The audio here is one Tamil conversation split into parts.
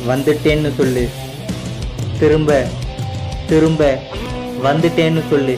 வந்துட்டேன்னு சொல்லு திரும்ப திரும்ப வந்துட்டேன்னு சொல்லு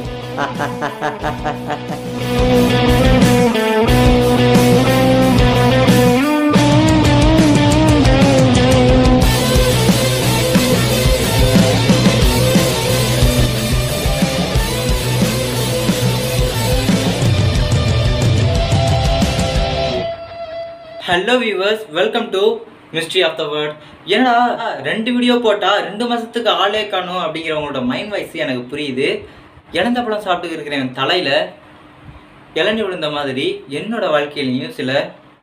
hello viewers welcome to mystery of the world ஏன்னா ரெண்டு வீடியோ போட்டால் ரெண்டு மாதத்துக்கு ஆளே காணும் அப்படிங்கிறவங்களோட மைண்ட் வாய்ஸ் எனக்கு புரியுது இழந்த பழம் சாப்பிட்டு இருக்கிற என் தலையில் இளநி விழுந்த மாதிரி என்னோட வாழ்க்கையிலையும் சில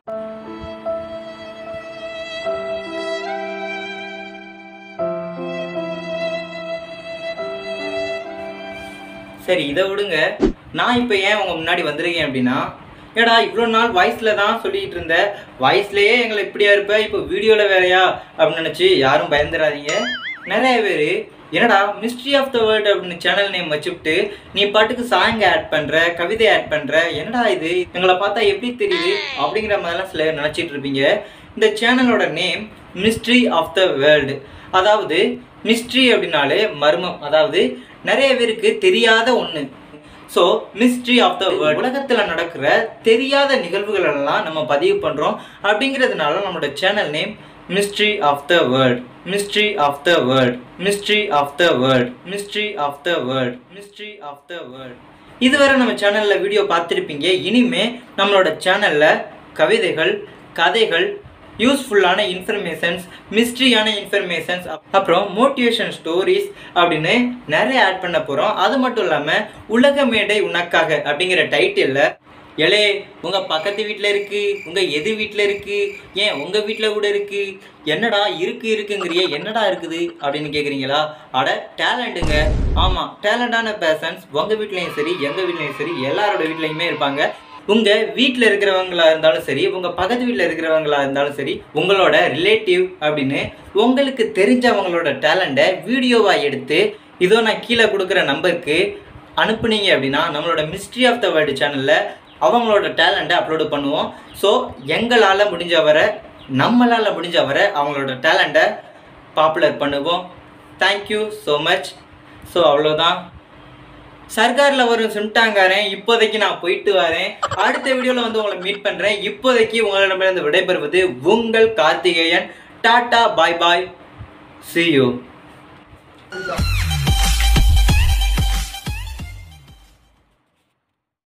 சரி இதை விடுங்க நான் இப்போ ஏன் உங்க முன்னாடி வந்திருக்கேன் அப்படின்னா ஏடா இவ்வளோ நாள் வாய்ஸில் தான் சொல்லிட்டு இருந்த வாய்ஸ்லேயே எங்களை இப்படியா இருப்ப இப்போ வீடியோவில் வேறையா அப்படின்னு நினச்சி யாரும் பயந்துடாதீங்க நிறைய பேர் என்னடா மிஸ்ட்ரி ஆஃப் த வேர்ல்ட் அப்படின்னு சேனல் நேம் வச்சுவிட்டு நீ பாட்டுக்கு சாங் ஆட் பண்ணுற கவிதை ஆட் பண்ணுற என்னடா இது எங்களை பார்த்தா எப்படி தெரியுது அப்படிங்கிற மாதிரிலாம் சில பேர் நினச்சிட்டு இருப்பீங்க இந்த சேனலோட name mystery of the world அதாவது மிஸ்ட்ரி அப்படின்னாலே மர்மம் அதாவது நிறைய பேருக்கு தெரியாத ஒன்று so mystery of the world உலகத்தில் நடக்கிற தெரியாத நிகழ்வுகள் எல்லாம் நம்ம பதிவு பண்ணுறோம் அப்படிங்கிறதுனால நம்மளோட channel name mystery of the world mystery of the world mystery of the world mystery of the world mystery of the world இதுவரை நம்ம சேனலில் வீடியோ பார்த்துருப்பீங்க இனிமே நம்மளோட சேனலில் கவிதைகள் கதைகள் யூஸ்ஃபுல்லான இன்ஃபர்மேஷன்ஸ் மிஸ்ட்ரியான இன்ஃபர்மேஷன்ஸ் அப்புறம் மோட்டிவேஷன் ஸ்டோரிஸ் அப்படின்னு நிறைய ஆட் பண்ண போகிறோம் அது மட்டும் இல்லாமல் உலக மேடை உனக்காக அப்படிங்கிற டைட்டிலில் எலே உங்கள் பக்கத்து வீட்டில் இருக்குது உங்கள் எது வீட்டில் இருக்குது ஏன் உங்கள் வீட்டில் கூட இருக்குது என்னடா இருக்கு இருக்குங்கிறிய என்னடா இருக்குது அப்படின்னு கேட்குறீங்களா அட டேலண்ட்டுங்க ஆமாம் டேலண்டான பேர்சன்ஸ் உங்கள் வீட்லேயும் சரி எங்கள் வீட்லேயும் சரி எல்லாரோட வீட்லேயுமே இருப்பாங்க உங்க வீட்டில் இருக்கிறவங்களா இருந்தாலும் சரி உங்க பக்கத்து வீட்டில் இருக்கிறவங்களா இருந்தாலும் சரி உங்களோட ரிலேட்டிவ் அப்படின்னு உங்களுக்கு தெரிஞ்சவங்களோட டேலண்ட்டை வீடியோவா எடுத்து இதோ நான் கீழே கொடுக்குற நம்பருக்கு அனுப்புனீங்க அப்படின்னா நம்மளோட மிஸ்ட்ரி ஆஃப் த வேர்ல்டு சேனலில் அவங்களோட டேலண்ட்டை அப்லோடு பண்ணுவோம் ஸோ எங்களால் முடிஞ்ச வரை நம்மளால் முடிஞ்ச வரை அவங்களோட டேலண்ட்டை பாப்புலர் பண்ணுவோம் தேங்க்யூ ஸோ மச் ஸோ அவ்வளோதான் சர்க்காரில் வரும் சுண்டாங்காரன் இப்போதைக்கு நான் போயிட்டு வரேன் அடுத்த வீடியோவில் வந்து உங்களை மீட் பண்ணுறேன் இப்போதைக்கு உங்களிடமிருந்து விடைபெறுவது உங்கள் கார்த்திகேயன் டாடா பாய் பாய் see you